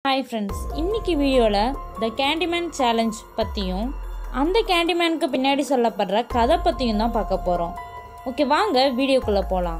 hi friends இன்னைக்கு வீடியோவில் த Candyman challenge பற்றியும் அந்த கேண்டிமேனுக்கு பின்னாடி சொல்லப்படுற கதை பற்றியும் தான் பார்க்க போகிறோம் ஓகே வாங்க வீடியோக்குள்ளே போகலாம்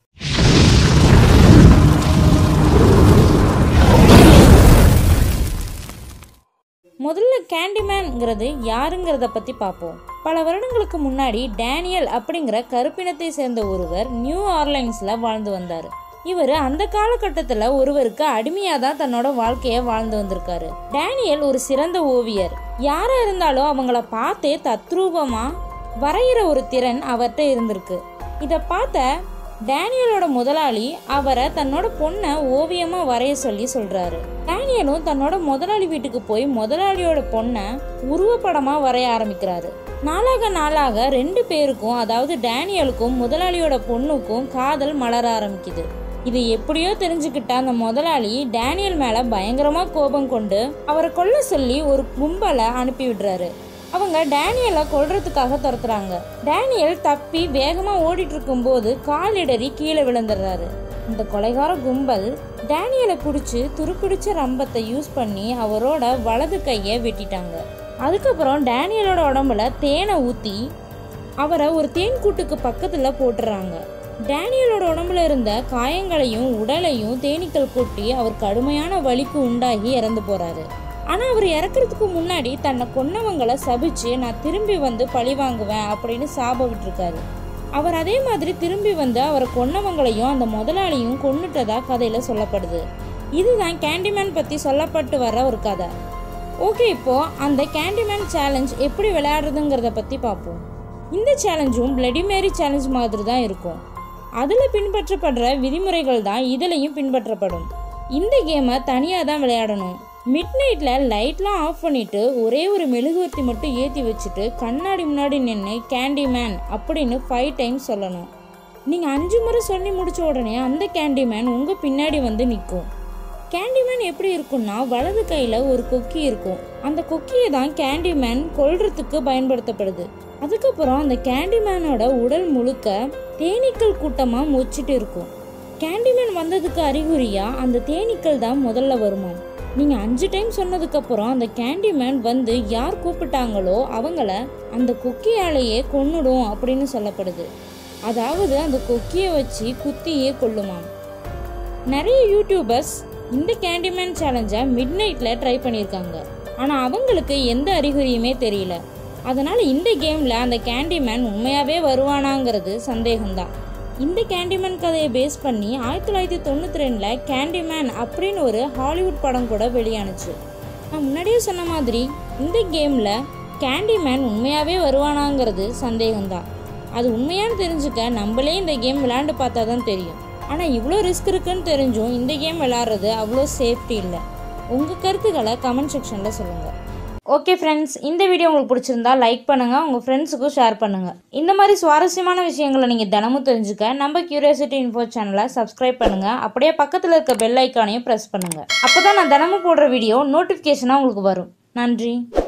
முதல்ல கேண்டிமேன்ங்கிறது யாருங்கிறத பற்றி பார்ப்போம் பல வருடங்களுக்கு முன்னாடி டேனியல் அப்படிங்கிற கருப்பினத்தை சேர்ந்த ஒருவர் நியூ ஆர்லைன்ஸில் வாழ்ந்து வந்தார் இவர் அந்த காலகட்டத்தில் ஒருவருக்கு அடிமையாக தான் தன்னோட வாழ்க்கையை வாழ்ந்து வந்திருக்காரு டேனியல் ஒரு சிறந்த ஓவியர் யாராக இருந்தாலும் அவங்கள பார்த்தே தத்ரூபமாக வரைகிற ஒரு திறன் அவர்கிட்ட இருந்திருக்கு இதை பார்த்த டேனியலோட முதலாளி அவரை தன்னோட பொண்ணை ஓவியமா வரைய சொல்லி சொல்றாரு டேனியலும் தன்னோட முதலாளி வீட்டுக்கு போய் முதலாளியோட பொண்ணை உருவப்படமா வரைய ஆரம்பிக்கிறாரு நாளாக நாளாக ரெண்டு பேருக்கும் அதாவது டேனியலுக்கும் முதலாளியோட பொண்ணுக்கும் காதல் மலர ஆரம்பிக்குது இது எப்படியோ தெரிஞ்சுக்கிட்ட அந்த முதலாளி டேனியல் மேல பயங்கரமா கோபம் கொண்டு அவரை கொல்ல சொல்லி ஒரு கும்பலை அனுப்பி விடுறாரு அவங்க டேனியலை கொல்றதுக்காக துரத்துறாங்க டேனியல் தப்பி வேகமா ஓடிட்டு இருக்கும்போது காலிடறி கீழே விழுந்துடுறாரு இந்த கொலைகார கும்பல் டேனியலை பிடிச்சி துருப்பிடிச்ச ரம்பத்தை யூஸ் பண்ணி அவரோட வலது கையை வெட்டிட்டாங்க அதுக்கப்புறம் டேனியலோட உடம்புல தேனை ஊற்றி அவரை ஒரு தேன் கூட்டுக்கு பக்கத்தில் போட்டுறாங்க டேனியலோட உடம்புல இருந்த காயங்களையும் உடலையும் தேனீக்கள் கொட்டி அவர் கடுமையான வலிக்கு உண்டாகி இறந்து போறாரு ஆனால் அவர் இறக்குறதுக்கு முன்னாடி தன்னை கொன்னவங்களை சபிச்சு நான் திரும்பி வந்து பழி வாங்குவேன் அப்படின்னு சாப விட்டுருக்காரு அவர் அதே மாதிரி திரும்பி வந்து அவரை கொன்னவங்களையும் அந்த முதலாளியும் கொன்னுட்டதா கதையில் சொல்லப்படுது இதுதான் கேண்டிமேன் பற்றி சொல்லப்பட்டு வர ஒரு கதை ஓகே இப்போ அந்த கேண்டிமேன் சேலஞ்ச் எப்படி விளையாடுறதுங்கிறத பற்றி பார்ப்போம் இந்த சேலஞ்சும் பிளடி மேரி சேலஞ்ச் மாதிரி தான் இருக்கும் அதில் பின்பற்றப்படுற விதிமுறைகள் தான் இதுலேயும் பின்பற்றப்படும் இந்த கேமை தனியாக தான் விளையாடணும் மிட் நைட்டில் லைட்லாம் ஆஃப் பண்ணிட்டு ஒரே ஒரு மெழுகுவர்த்தி மட்டும் ஏற்றி வச்சுட்டு கண்ணாடி முன்னாடி நின்று கேண்டி மேன் அப்படின்னு ஃபைவ் டைம்ஸ் சொல்லணும் நீங்கள் அஞ்சு முறை சொல்லி முடிச்ச உடனே அந்த கேண்டி மேன் உங்கள் பின்னாடி வந்து நிற்கும் கேண்டிமேன் எப்படி இருக்கும்னா வலது கையில் ஒரு கொக்கி இருக்கும் அந்த கொக்கியை தான் கேண்டிமேன் கொல்றதுக்கு பயன்படுத்தப்படுது அதுக்கப்புறம் அந்த கேண்டிமேனோட உடல் முழுக்க தேனீக்கள் கூட்டமாக மொச்சிட்டு இருக்கும் கேண்டிமேன் வந்ததுக்கு அறிகுறியா அந்த தேனீக்கள் தான் முதல்ல வருமாம் நீங்கள் அஞ்சு டைம் சொன்னதுக்கப்புறம் அந்த கேண்டிமேன் வந்து யார் கூப்பிட்டாங்களோ அவங்கள அந்த கொக்கியாலேயே கொன்னுடும் அப்படின்னு சொல்லப்படுது அதாவது அந்த கொக்கியை வச்சு குத்தியே கொல்லுமாம் நிறைய யூடியூபர்ஸ் இந்த கேண்டிமேன் சேலஞ்சை மிட் நைட்டில் ட்ரை பண்ணியிருக்காங்க ஆனால் அவங்களுக்கு எந்த அறிகுறியுமே தெரியல அதனால் இந்த கேமில் அந்த கேண்டிமேன் உண்மையாகவே வருவானாங்கிறது சந்தேகம்தான் இந்த கேண்டிமேன் கதையை பேஸ் பண்ணி ஆயிரத்தி தொள்ளாயிரத்தி தொண்ணூற்றி ரெண்டில் கேண்டிமேன் அப்படின்னு ஒரு ஹாலிவுட் படம் கூட வெளியானுச்சு நான் முன்னாடியே சொன்ன மாதிரி இந்த கேமில் கேண்டிமேன் உண்மையாகவே வருவானாங்கிறது சந்தேகம்தான் அது உண்மையானு தெரிஞ்சுக்க நம்மளே இந்த கேம் விளையாண்டு பார்த்தா தான் தெரியும் ஆனால் இவ்வளோ ரிஸ்க் இருக்குன்னு தெரிஞ்சும் இந்த கேம் விளாட்றது அவ்வளோ சேஃப்டி இல்லை உங்கள் கருத்துக்களை கமெண்ட் செக்ஷனில் சொல்லுங்கள் ஓகே ஃப்ரெண்ட்ஸ் இந்த வீடியோ உங்களுக்கு பிடிச்சிருந்தா லைக் பண்ணுங்கள் உங்கள் ஃப்ரெண்ட்ஸுக்கும் ஷேர் பண்ணுங்கள் இந்த மாதிரி சுவாரஸ்யமான விஷயங்களை நீங்கள் தினமும் தெரிஞ்சுக்க நம்ம கியூரியாசிட்டி இன்ஃபோ சேனலை சப்ஸ்கிரைப் பண்ணுங்கள் அப்படியே பக்கத்தில் இருக்க பெல் ஐக்கானையும் ப்ரெஸ் பண்ணுங்கள் அப்போ தான் நான் தினமும் போடுற வீடியோ நோட்டிஃபிகேஷனாக உங்களுக்கு வரும் நன்றி